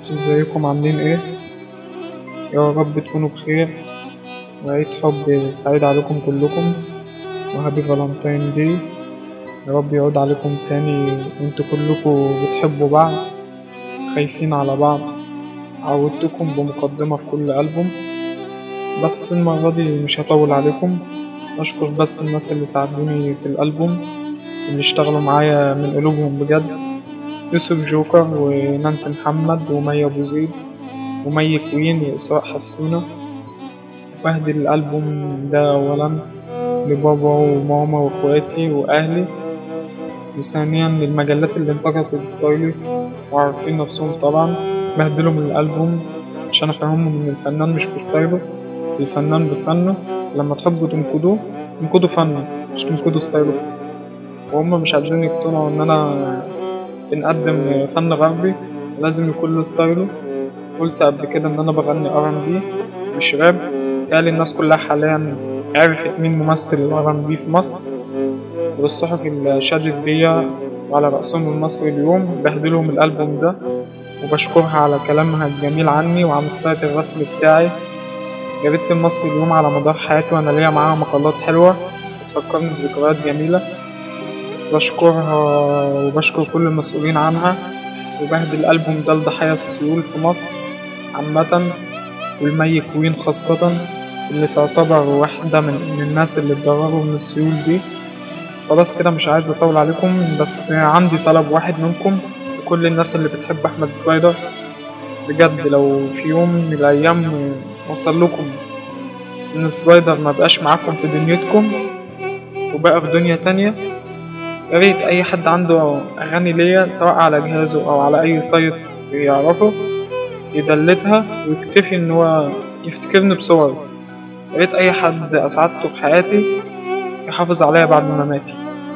ازيكم عاملين ايه يا رب تكونوا بخير وعيد حب سعيد عليكم كلكم وهابي فالنتين دي يا رب يعود عليكم تاني وانتوا كلكم بتحبوا بعض خايفين على بعض عودتكم بمقدمة في كل ألبوم بس المرة دي مش هطول عليكم أشكر بس الناس اللي ساعدوني في الألبوم اللي اشتغلوا معايا من قلوبهم بجد يوسف جوكر ونانسي محمد ومي أبو زيد ومي كوين وإسراء حسونة بهدي الألبوم ده أولا لبابا وماما وإخواتي وأهلي وثانيا للمجلات اللي انتقدت ستايلي وعارفين نفسهم طبعا بهدلهم الألبوم عشان أفهمهم إن الفنان مش بستايله الفنان بفنه لما تحبوا تنقدوه انقدوا فنه مش تنقدوا ستايله وهم مش عايزين يقتنعوا إن أنا بنقدم فن غربي لازم يكون له ستايله قلت قبل كده إن أنا بغني ار ام بي مش راب قال الناس كلها حاليا عرفت مين ممثل الار ام بي في مصر والصحف اللي شادت بيا وعلى رأسهم المصري اليوم بهدلهم الألبوم ده وبشكرها على كلامها الجميل عني وعن السايت الرسمي بتاعي جريدة المصري اليوم على مدار حياتي وأنا ليا معاها مقالات حلوة بتفكرني بذكريات جميلة بشكرها وبشكر كل المسؤولين عنها وبهدي الألبوم ده لضحايا السيول في مصر عامة والمي كوين خاصة اللي تعتبر واحدة من, من الناس اللي اتضرروا من السيول دي خلاص كده مش عايز أطول عليكم بس عندي طلب واحد منكم لكل الناس اللي بتحب أحمد سبايدر بجد لو في يوم من الأيام وصل لكم إن سبايدر ما بقاش معاكم في دنيتكم وبقى في دنيا تانية يا ريت أي حد عنده أغاني ليا سواء على جهازه أو على أي سايت يعرفه يدلتها ويكتفي إن هو يفتكرني بصوري يا ريت أي حد أسعدته في حياتي يحافظ عليا بعد مماتي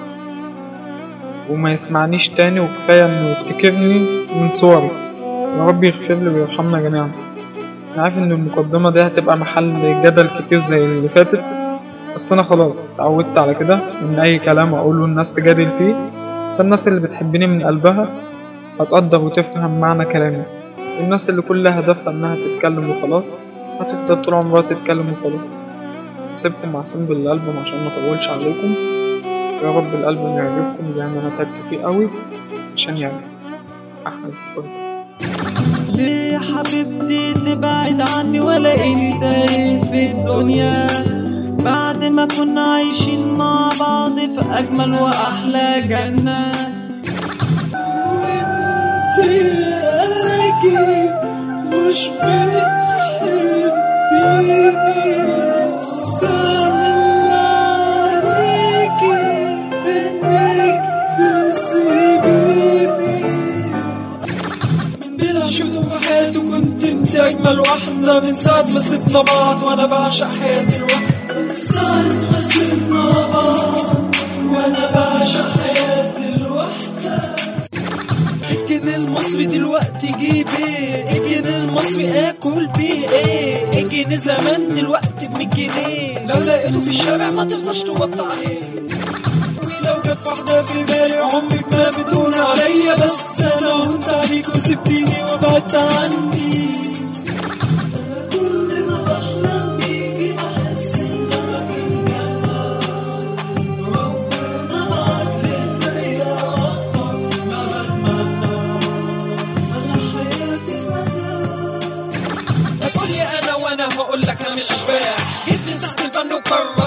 وما يسمعنيش تاني وكفاية إنه يفتكرني من صوري يا رب يغفر لي ويرحمنا جميعا أنا عارف إن المقدمة دي هتبقى محل جدل كتير زي اللي فاتت بس أنا خلاص اتعودت على كده إن أي كلام أقوله الناس تجادل فيه فالناس اللي بتحبني من قلبها هتقدر وتفهم معنى كلامي والناس اللي كل هدفها إنها تتكلم وخلاص هتفضل طول عمرها تتكلم وخلاص سيبكم مع سنجل الألبوم عشان ما أطولش عليكم يا رب الألبوم يعجبكم زي ما أنا تعبت فيه قوي عشان يعجب أحمد سبايدر ليه حبيبتي تبعد عني ولا اني تايه في الدنيا بعد ما كنا عايشين مع بعض في اجمل واحلى جنة وانت اكيد مش بتحبيني سهل عليكي انك تسيبيني من بلا شفتم في حياتي كنت انت اجمل واحدة من ساعة ما سبنا بعض وانا بعشق حياتي لوحدي من ساعة ما سبنا بعض وانا بعشق حياتي الوحدة الجنيه المصري دلوقتي جيب ايه الجنيه المصري اكل بيه ايه الجنيه زمان دلوقتي ب جنيه لو لقيته في الشارع ما تقدرش توطي عليه ولو جت واحدة في بالي عمرك ما بتقول عليا بس انا هنت عليك وسبتيني وبعدت عني أنا كل ما بحلم بيكي بحس ان انا في الجنة ربنا بعت لي هدية اكتر ما بتمنى انا حياتي فداك هتقولي انا وانا هقول لك انا مش اشباح جيت في ساعة الفن وقررت